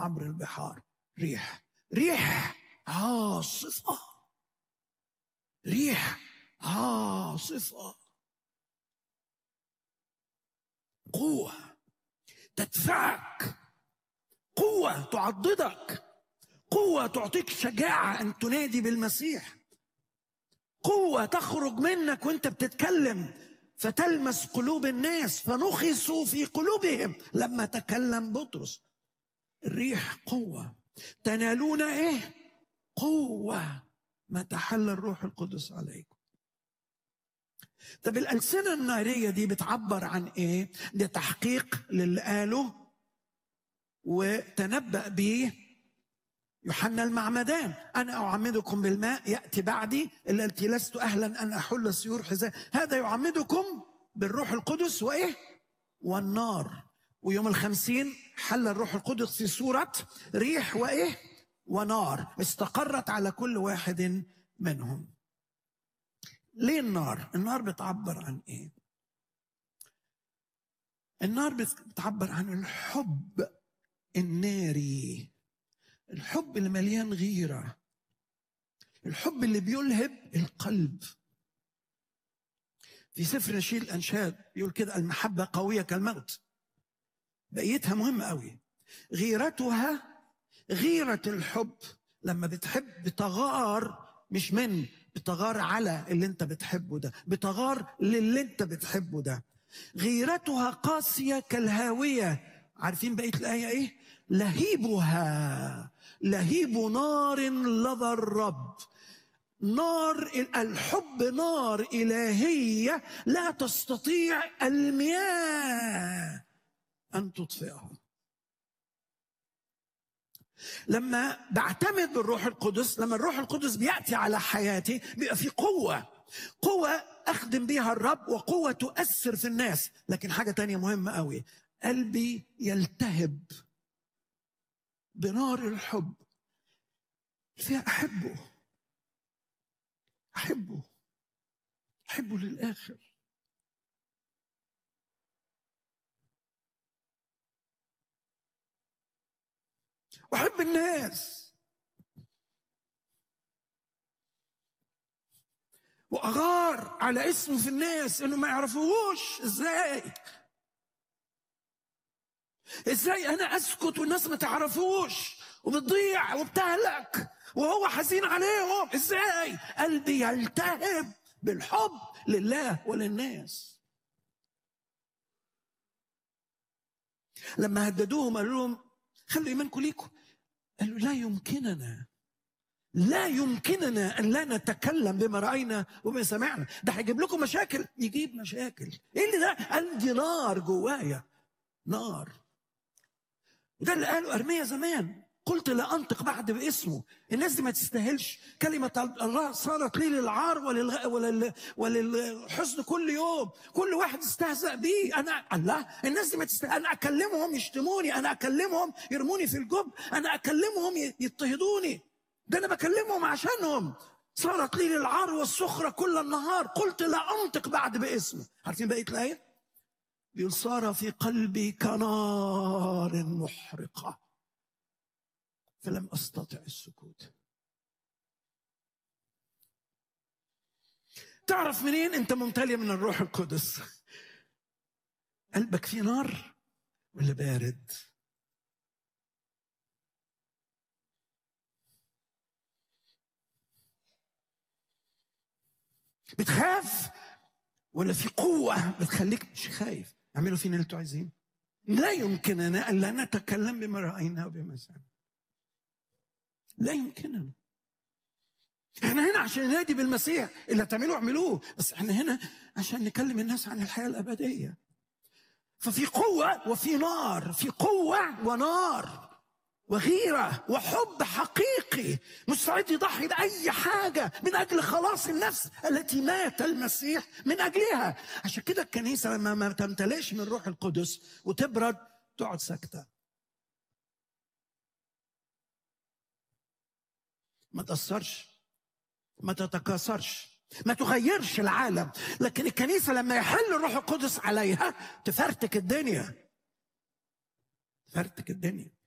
عبر البحار ريح ريح عاصفة ريح عاصفة قوة تدفعك قوة تعضدك قوة تعطيك شجاعة أن تنادي بالمسيح قوة تخرج منك وانت بتتكلم فتلمس قلوب الناس فنخسوا في قلوبهم لما تكلم بطرس الريح قوة تنالون ايه قوة ما تحل الروح القدس عليكم طب الألسنة النارية دي بتعبر عن ايه ده تحقيق للي قاله وتنبأ به يوحنا المعمدان انا اعمدكم بالماء ياتي بعدي الا التي لست اهلا ان احل سيور حذاء هذا يعمدكم بالروح القدس وايه والنار ويوم الخمسين حل الروح القدس في صورة ريح وإيه ونار استقرت على كل واحد منهم ليه النار النار بتعبر عن إيه النار بتعبر عن الحب الناري الحب اللي مليان غيرة الحب اللي بيلهب القلب في سفر نشيد الأنشاد بيقول كده المحبة قوية كالموت بقيتها مهمة قوي غيرتها غيرة الحب لما بتحب بتغار مش من بتغار على اللي انت بتحبه ده بتغار للي انت بتحبه ده غيرتها قاسية كالهاوية عارفين بقية الآية ايه لهيبها لهيب نار لظى الرب نار الحب نار إلهية لا تستطيع المياه أن تطفئها لما بعتمد بالروح القدس لما الروح القدس بيأتي على حياتي بيبقى في قوة قوة أخدم بيها الرب وقوة تؤثر في الناس لكن حاجة تانية مهمة قوي قلبي يلتهب بنار الحب فيها أحبه أحبه أحبه للآخر واحب الناس واغار على اسمه في الناس انه ما يعرفوهوش ازاي ازاي انا اسكت والناس ما تعرفوش وبتضيع وبتهلك وهو حزين عليهم ازاي قلبي يلتهب بالحب لله وللناس لما هددوهم قالوا لهم خلوا ايمانكم ليكم قالوا لا يمكننا لا يمكننا ان لا نتكلم بما راينا وبما سمعنا ده هيجيب لكم مشاكل يجيب مشاكل ايه اللي ده عندي نار جوايا نار وده اللي قاله ارميا زمان قلت لا انطق بعد باسمه الناس دي ما تستاهلش كلمه الله صارت لي للعار وللغ... ولل... وللحزن كل يوم كل واحد استهزأ بيه انا الله الناس دي ما تستاهل انا اكلمهم يشتموني انا اكلمهم يرموني في الجب انا اكلمهم يضطهدوني ده انا بكلمهم عشانهم صارت لي للعار والسخره كل النهار قلت لا انطق بعد باسمه عارفين بقيه الايه بيقول صار في قلبي كنار محرقه فلم استطع السكوت تعرف منين انت ممتلئ من الروح القدس قلبك فيه نار ولا بارد بتخاف ولا في قوة بتخليك مش خايف اعملوا فينا اللي انتوا عايزين لا يمكننا أن لا نتكلم بما رأينا وبما سمعنا لا يمكننا احنا هنا عشان ننادي بالمسيح اللي هتعملوه اعملوه بس احنا هنا عشان نكلم الناس عن الحياة الأبدية ففي قوة وفي نار في قوة ونار وغيرة وحب حقيقي مستعد يضحي بأي حاجة من أجل خلاص النفس التي مات المسيح من أجلها عشان كده الكنيسة لما ما تمتلئش من روح القدس وتبرد تقعد ساكتة ما تأثرش ما تتكاثرش ما تغيرش العالم لكن الكنيسة لما يحل الروح القدس عليها تفرتك الدنيا تفرتك الدنيا